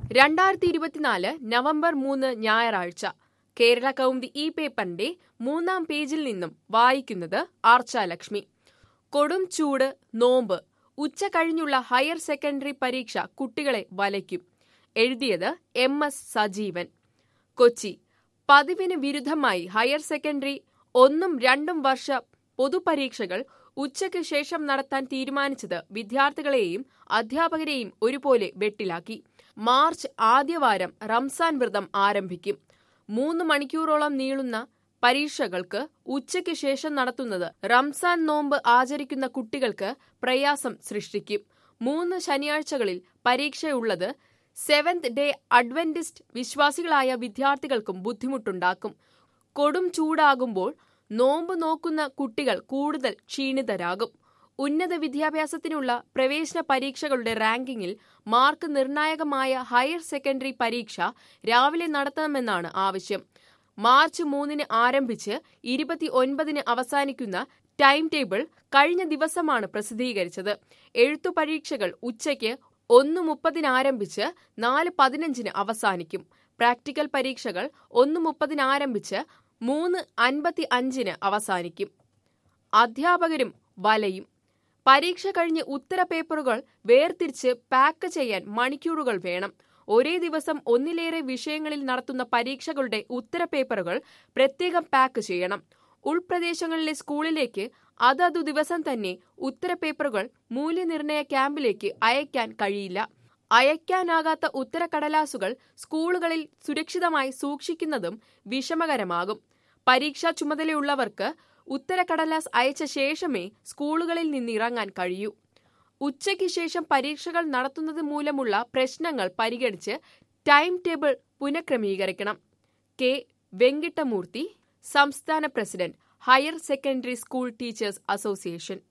രണ്ടായിരത്തി ഇരുപത്തിനാല് നവംബർ മൂന്ന് ഞായറാഴ്ച കേരള കൗമുദി ഈ പേപ്പറിന്റെ മൂന്നാം പേജിൽ നിന്നും വായിക്കുന്നത് ആർച്ചാലക്ഷ്മി കൊടും ചൂട് നോമ്പ് ഉച്ച കഴിഞ്ഞുള്ള ഹയർ സെക്കൻഡറി പരീക്ഷ കുട്ടികളെ വലയ്ക്കും എഴുതിയത് എം എസ് സജീവൻ കൊച്ചി പതിവിന് വിരുദ്ധമായി ഹയർ സെക്കൻഡറി ഒന്നും രണ്ടും വർഷ പൊതുപരീക്ഷകൾ ഉച്ചയ്ക്ക് ശേഷം നടത്താൻ തീരുമാനിച്ചത് വിദ്യാർത്ഥികളെയും അധ്യാപകരെയും ഒരുപോലെ വെട്ടിലാക്കി മാർച്ച് ആദ്യവാരം റംസാൻ വ്രതം ആരംഭിക്കും മൂന്ന് മണിക്കൂറോളം നീളുന്ന പരീക്ഷകൾക്ക് ഉച്ചയ്ക്ക് ശേഷം നടത്തുന്നത് റംസാൻ നോമ്പ് ആചരിക്കുന്ന കുട്ടികൾക്ക് പ്രയാസം സൃഷ്ടിക്കും മൂന്ന് ശനിയാഴ്ചകളിൽ പരീക്ഷയുള്ളത് സെവന്ത് ഡേ അഡ്വന്റിസ്റ്റ് വിശ്വാസികളായ വിദ്യാർത്ഥികൾക്കും ബുദ്ധിമുട്ടുണ്ടാക്കും കൊടും ചൂടാകുമ്പോൾ നോമ്പ് നോക്കുന്ന കുട്ടികൾ കൂടുതൽ ക്ഷീണിതരാകും ഉന്നത വിദ്യാഭ്യാസത്തിനുള്ള പ്രവേശന പരീക്ഷകളുടെ റാങ്കിങ്ങിൽ മാർക്ക് നിർണായകമായ ഹയർ സെക്കൻഡറി പരീക്ഷ രാവിലെ നടത്തണമെന്നാണ് ആവശ്യം മാർച്ച് മൂന്നിന് ആരംഭിച്ച് ഇരുപത്തി ഒൻപതിന് അവസാനിക്കുന്ന ടൈം ടേബിൾ കഴിഞ്ഞ ദിവസമാണ് പ്രസിദ്ധീകരിച്ചത് എഴുത്തു പരീക്ഷകൾ ഉച്ചയ്ക്ക് ഒന്ന് മുപ്പതിന് ആരംഭിച്ച് നാല് പതിനഞ്ചിന് അവസാനിക്കും പ്രാക്ടിക്കൽ പരീക്ഷകൾ ഒന്ന് മുപ്പതിന് ആരംഭിച്ച് മൂന്ന് അൻപത്തി അഞ്ചിന് അവസാനിക്കും അധ്യാപകരും വലയും പരീക്ഷ കഴിഞ്ഞ് ഉത്തര പേപ്പറുകൾ വേർതിരിച്ച് പാക്ക് ചെയ്യാൻ മണിക്കൂറുകൾ വേണം ഒരേ ദിവസം ഒന്നിലേറെ വിഷയങ്ങളിൽ നടത്തുന്ന പരീക്ഷകളുടെ ഉത്തര പേപ്പറുകൾ പ്രത്യേകം പാക്ക് ചെയ്യണം ഉൾപ്രദേശങ്ങളിലെ സ്കൂളിലേക്ക് അതതു ദിവസം തന്നെ ഉത്തര പേപ്പറുകൾ മൂല്യനിർണയ ക്യാമ്പിലേക്ക് അയക്കാൻ കഴിയില്ല അയക്കാനാകാത്ത ഉത്തരക്കടലാസുകൾ സ്കൂളുകളിൽ സുരക്ഷിതമായി സൂക്ഷിക്കുന്നതും വിഷമകരമാകും പരീക്ഷാ ചുമതലയുള്ളവർക്ക് ഉത്തരക്കടലാസ് അയച്ച ശേഷമേ സ്കൂളുകളിൽ നിന്നിറങ്ങാൻ കഴിയൂ ഉച്ചയ്ക്ക് ശേഷം പരീക്ഷകൾ നടത്തുന്നത് മൂലമുള്ള പ്രശ്നങ്ങൾ പരിഗണിച്ച് ടൈം ടേബിൾ പുനഃക്രമീകരിക്കണം കെ വെങ്കിട്ടമൂർത്തി സംസ്ഥാന president higher secondary school teachers association